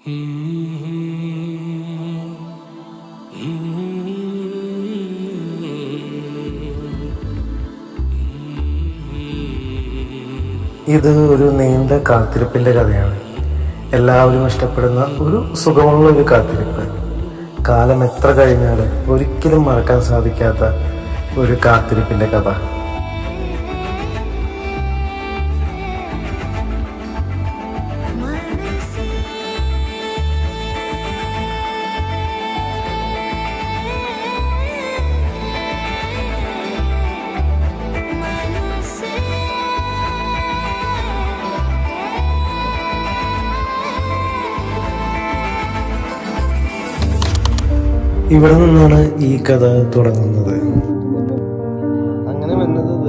ഇത് ഒരു നീണ്ട കാത്തിരിപ്പിന്റെ കഥയാണ് എല്ലാവരും ഇഷ്ടപ്പെടുന്ന ഒരു സുഖമുള്ള ഒരു കാത്തിരിപ്പ് കാലം എത്ര കഴിഞ്ഞാലും ഒരിക്കലും മറക്കാൻ സാധിക്കാത്ത ഒരു കാത്തിരിപ്പിന്റെ കഥ ഇവിടെ നിന്നാണ് ഈ കഥ തുടങ്ങുന്നത് അങ്ങനെ വന്നത് ഇത്.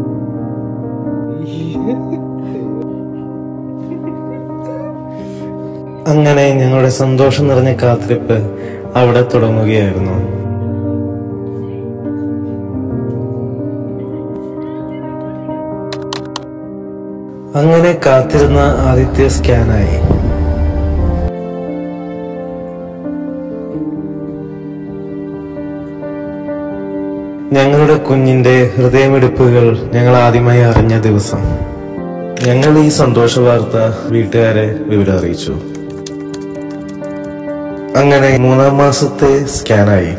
അങ്ങനെ ഞങ്ങളുടെ സന്തോഷം നിറഞ്ഞ കാത്തിരിപ്പ് അവിടെ തുടങ്ങുകയായിരുന്നു അങ്ങനെ കാത്തിരുന്ന ആദ്യത്തെ സ്കാനായി ഞങ്ങളുടെ കുഞ്ഞിന്റെ ഹൃദയമിടിപ്പുകൾ ഞങ്ങൾ ആദ്യമായി അറിഞ്ഞ ദിവസം ഞങ്ങൾ ഈ സന്തോഷ വാർത്ത വീട്ടുകാരെ വിവരം അറിയിച്ചു അങ്ങനെ മൂന്നാം മാസത്തെ സ്കാനായി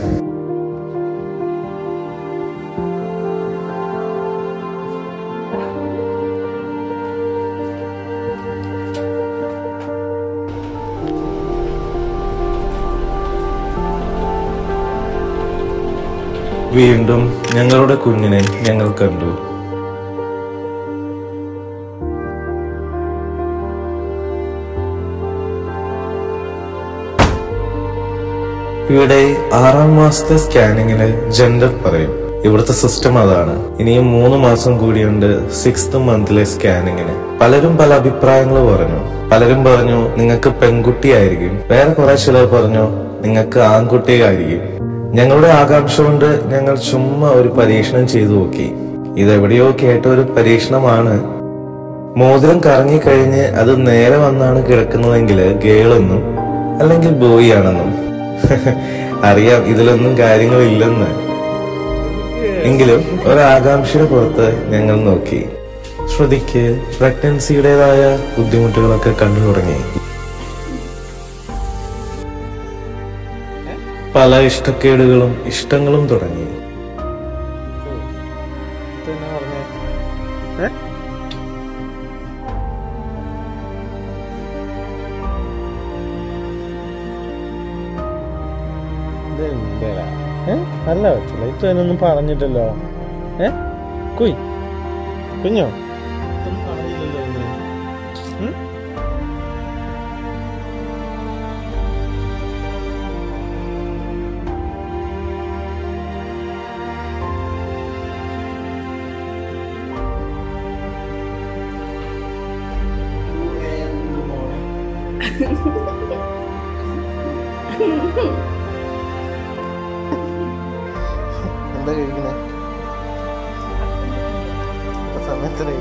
വീണ്ടും ഞങ്ങളുടെ കുഞ്ഞിനെ ഞങ്ങൾ കണ്ടു ഇവിടെ ആറാം മാസത്തെ സ്കാനിങ്ങില് ജെൻഡർ പറയും ഇവിടുത്തെ സിസ്റ്റം അതാണ് ഇനിയും മൂന്ന് മാസം കൂടിയുണ്ട് സിക്സ്ത് മന്തിലെ സ്കാനിങ്ങിന് പലരും പല അഭിപ്രായങ്ങൾ പറഞ്ഞു പലരും പറഞ്ഞു നിങ്ങൾക്ക് പെൺകുട്ടിയായിരിക്കും വേറെ കുറെ ചിലർ പറഞ്ഞു നിങ്ങൾക്ക് ആൺകുട്ടിയായിരിക്കും ഞങ്ങളുടെ ആകാംക്ഷ കൊണ്ട് ഞങ്ങൾ ചുമ്മാ ഒരു പരീക്ഷണം ചെയ്തു നോക്കി ഇതെവിടെയോ കേട്ട ഒരു പരീക്ഷണമാണ് മോതിരം കറങ്ങിക്കഴിഞ്ഞ് അത് നേരെ വന്നാണ് കിടക്കുന്നതെങ്കിൽ ഗേളെന്നും അല്ലെങ്കിൽ ബോയ് ആണെന്നും അറിയാം ഇതിലൊന്നും കാര്യങ്ങളില്ലെന്ന് എങ്കിലും ഒരാകാംക്ഷയുടെ പുറത്ത് ഞങ്ങൾ നോക്കി ശ്രുതിക്ക് പ്രഗ്നൻസിയുടേതായ ബുദ്ധിമുട്ടുകളൊക്കെ കണ്ടു തുടങ്ങി പല ഇഷ്ടക്കേടുകളും ഇഷ്ടങ്ങളും തുടങ്ങി ഇതെന്നാ പറഞ്ഞേ? ഏ? ഇതെന്തേടാ? ഏ? നല്ല വെച്ചില്ല ഇപ്പൊ എന്നൊന്നും പറഞ്ഞിട്ടല്ലോ ഏ കുയ് കുഞ്ഞോ ഇതൊന്നും പറഞ്ഞില്ലല്ലോ ഇന്ന്. ഉം? എന്താ കഴിക്കണേ സമയത്തിന്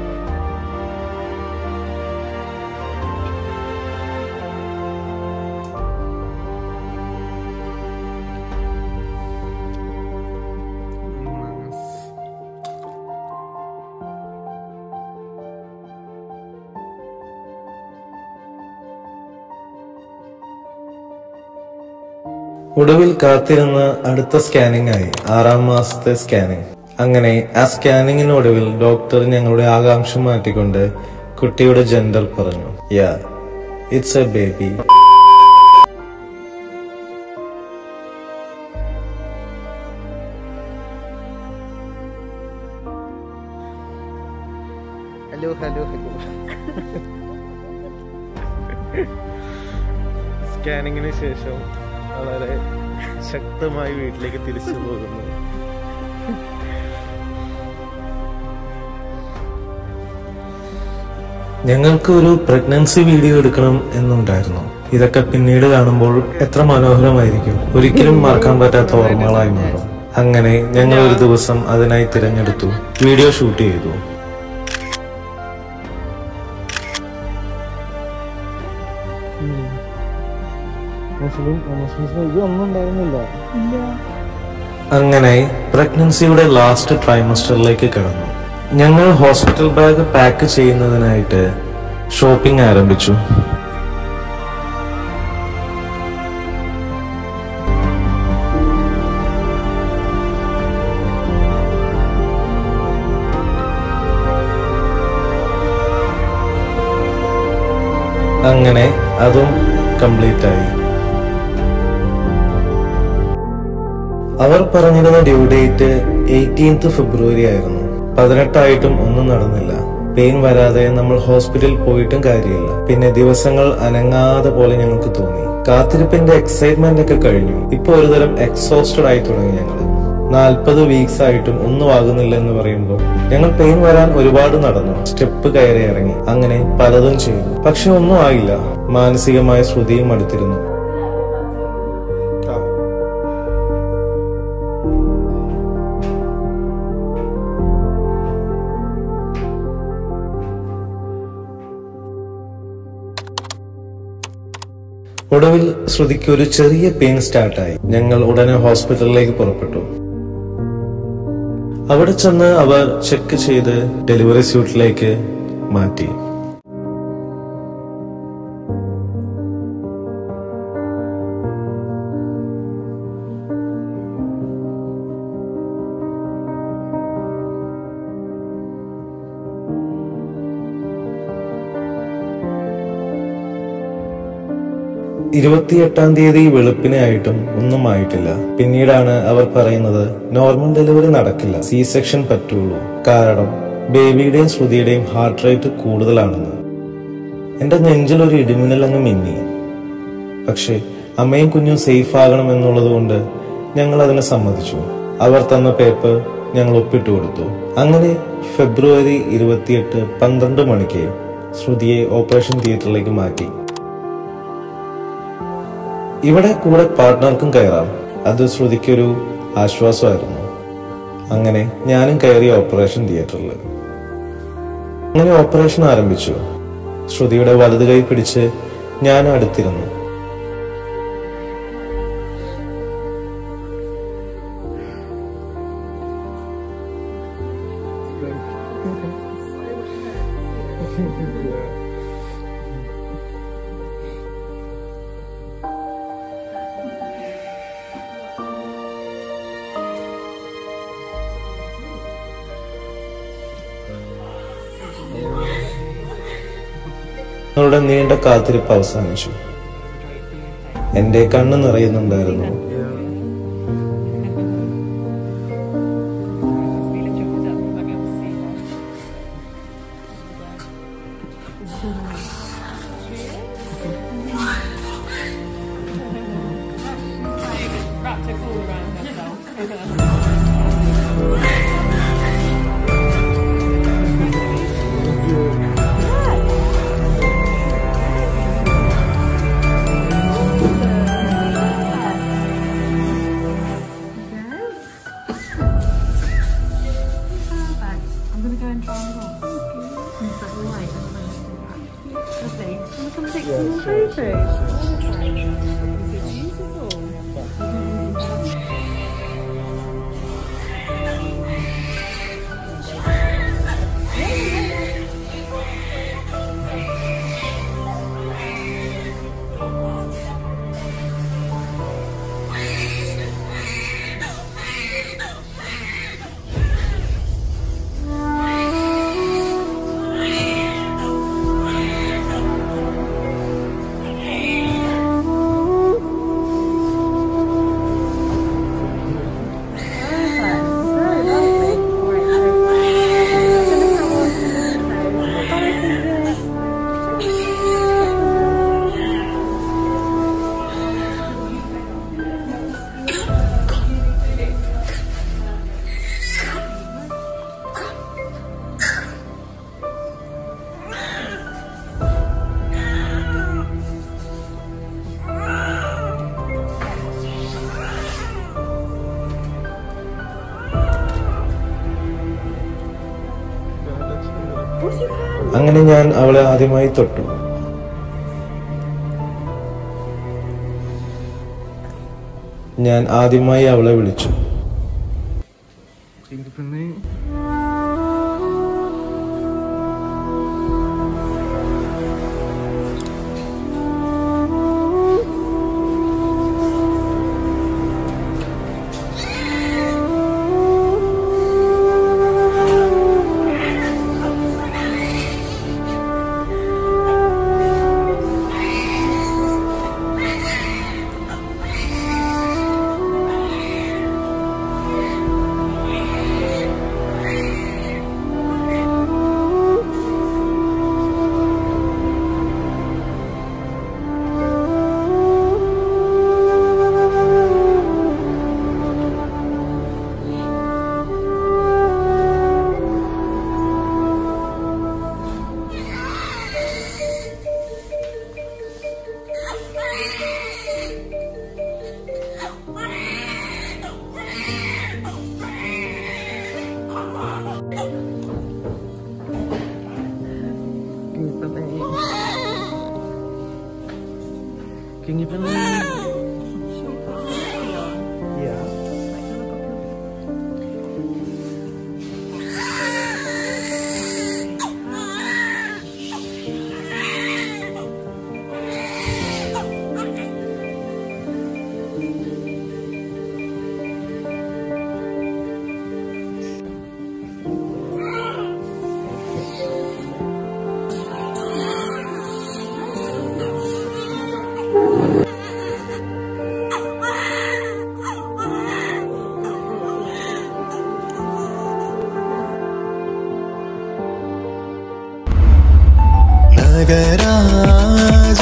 ഒടുവിൽ കാത്തിരുന്ന അടുത്ത സ്കാനിംഗ് ആയി ആറാം മാസത്തെ സ്കാനിംഗ് അങ്ങനെ ആ സ്കാനിങ്ങിനൊടുവിൽ ഡോക്ടർ ഞങ്ങളുടെ ആകാംക്ഷ മാറ്റിക്കൊണ്ട് കുട്ടിയുടെ ജെൻഡർ പറഞ്ഞു yeah it's a baby hello hello hello സ്കാനിങ്ങിന് ശേഷം വളരെ ശക്തമായി വീട്ടിലേക്ക് തിരിച്ചു പോകുന്നു ഞങ്ങൾക്ക് ഒരു പ്രഗ്നൻസി വീഡിയോ എടുക്കണം എന്നുണ്ടായിരുന്നു ഇതൊക്കെ പിന്നീട് കാണുമ്പോൾ എത്ര മനോഹരമായിരിക്കും ഒരിക്കലും മറക്കാൻ പറ്റാത്ത ഓർമ്മകളായി മാറും അങ്ങനെ ഞങ്ങൾ ഒരു ദിവസം അതിനായി തിരഞ്ഞെടുത്തു വീഡിയോ ഷൂട്ട് ചെയ്തു മുസ്ലിം മുസ്ലിംസിന് ഇത് ഒന്നും ഉണ്ടായിരുന്നില്ല അങ്ങനെ പ്രഗ്നൻസിയുടെ ലാസ്റ്റ് ട്രൈമസ്റ്ററിലേക്ക് കടന്നു ഞങ്ങൾ ഹോസ്പിറ്റൽ ബാഗ് പാക്ക് ചെയ്യുന്നതിനായിട്ട് ഷോപ്പിംഗ് ആരംഭിച്ചു അങ്ങനെ അതും കംപ്ലീറ്റ് ആയി അവർ പറഞ്ഞിരുന്ന ഡ്യൂ ഡേറ്റ് എയ്റ്റീൻത്ത് ഫെബ്രുവരി ആയിരുന്നു പതിനെട്ടായിട്ടും ഒന്നും നടന്നില്ല പെയിൻ വരാതെ നമ്മൾ ഹോസ്പിറ്റലിൽ പോയിട്ടും കാര്യമില്ല പിന്നെ ദിവസങ്ങൾ അനങ്ങാതെ പോലെ ഞങ്ങൾക്ക് തോന്നി കാത്തിരിപ്പിന്റെ എക്സൈറ്റ്മെന്റ് ഒക്കെ കഴിഞ്ഞു ഇപ്പൊ ഒരുതരം എക്സോസ്റ്റഡ് ആയി തുടങ്ങി ഞങ്ങൾ നാൽപ്പത് വീക്സ് ആയിട്ടും ഒന്നും ആകുന്നില്ല എന്ന് പറയുമ്പോൾ ഞങ്ങൾ പെയിൻ വരാൻ ഒരുപാട് നടന്നു സ്റ്റെപ്പ് കയറി ഇറങ്ങി അങ്ങനെ പലതും ചെയ്തു പക്ഷെ ഒന്നും ആയില്ല മാനസികമായ ശ്രുതിയും അടുത്തിരുന്നു ഒടുവിൽ ശ്രുതിക്ക് ഒരു ചെറിയ പെയിൻ സ്റ്റാർട്ടായി ഞങ്ങൾ ഉടനെ ഹോസ്പിറ്റലിലേക്ക് പുറപ്പെട്ടു അവിടെ ചെന്ന് അവർ ചെക്ക് ചെയ്ത് ഡെലിവറി സ്യൂട്ടിലേക്ക് മാറ്റി ഇരുപത്തിയെട്ടാം തീയതി വെളുപ്പിനെ ആയിട്ടും ഒന്നും ആയിട്ടില്ല പിന്നീടാണ് അവർ പറയുന്നത് നോർമൽ ഡെലിവറി നടക്കില്ല സി സെക്ഷൻ പറ്റുള്ളൂ കാരണം ബേബിയുടെയും ശ്രുതിയുടെയും ഹാർട്ട് റേറ്റ് കൂടുതലാണെന്ന് എന്റെ നെഞ്ചിൽ ഒരു ഇടിമിന്നൽ അങ്ങ് മിന്നി പക്ഷേ അമ്മയും കുഞ്ഞും സേഫ് ആകണം എന്നുള്ളത് കൊണ്ട് ഞങ്ങൾ അതിനെ സമ്മതിച്ചു അവർ തന്ന പേപ്പർ ഞങ്ങൾ ഒപ്പിട്ട് കൊടുത്തു അങ്ങനെ ഫെബ്രുവരി ഇരുപത്തിയെട്ട് പന്ത്രണ്ട് മണിക്ക് ശ്രുതിയെ ഓപ്പറേഷൻ തിയേറ്ററിലേക്ക് മാറ്റി ഇവിടെ കൂടെ പാർട്ട്ണർക്കും കയറാം അത് ശ്രുതിക്കൊരു ആശ്വാസമായിരുന്നു അങ്ങനെ ഞാനും കയറി ഓപ്പറേഷൻ തിയേറ്ററിൽ അങ്ങനെ ഓപ്പറേഷൻ ആരംഭിച്ചു ശ്രുതിയുടെ വലത് കൈ പിടിച്ച് ഞാൻ അടുത്തിരുന്നു ഞങ്ങളുടെ നീണ്ട കാത്തിരിപ്പ് അവസാനിച്ചു എന്റെ കണ്ണ് നിറയുന്നുണ്ടായിരുന്നു Wrapped a cool around herself. I'm gonna go and try it on. Is that right? Lovely. Can I come take some more photos? Is it beautiful? അങ്ങനെ ഞാൻ അവളെ ആദ്യമായി തൊട്ടു ഞാൻ ആദ്യമായി അവളെ വിളിച്ചു Can you believe? Yeah. ನಗರಾಜ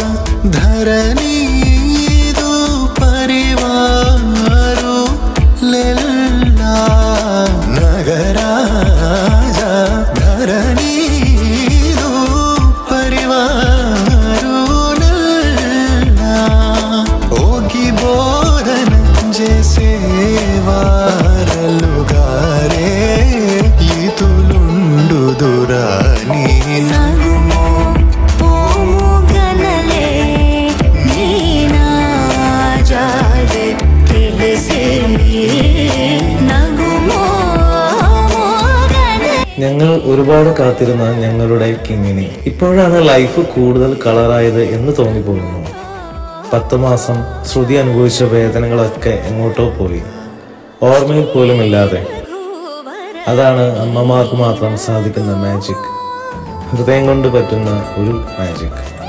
ಧರಣಿದು ಪರಿವಾರು ಲೆಲ್ಲ ನಗರಾಜ ಧರಣಿದು ಪರಿವಾರು ಲೆಲ್ಲ ಹೋಗಿ ಬೋಧನ ಜೇಸೇವಾರಲುಗಾರೆ ಈತುಲುಂಡು ದುರಾನಿ నగుమో ఓము గనలే నీనాజాదే తెలిసే నగుమో మోగనే ഞങ്ങൾ ഒരുപാട് കാത്തിരുന്ന ഞങ്ങളുടെ കിങ്ങിണി ഇപ്പോഴാണ് ലൈഫ് കൂടുതൽ കളറായത് എന്ന് തോന്നിപ്പോകുന്നു പത്ത് മാസം ശ്രുതി അനുഭവിച്ച വേദനകളൊക്കെ എങ്ങോട്ടോ പോയി ഓർമ്മയിൽ പോലും ഇല്ലാതെ അതാണ് അമ്മമാർക്ക് മാത്രം സാധിക്കുന്ന മാജിക് ഹൃദയം കൊണ്ട് പറ്റുന്ന ഒരു മാജിക്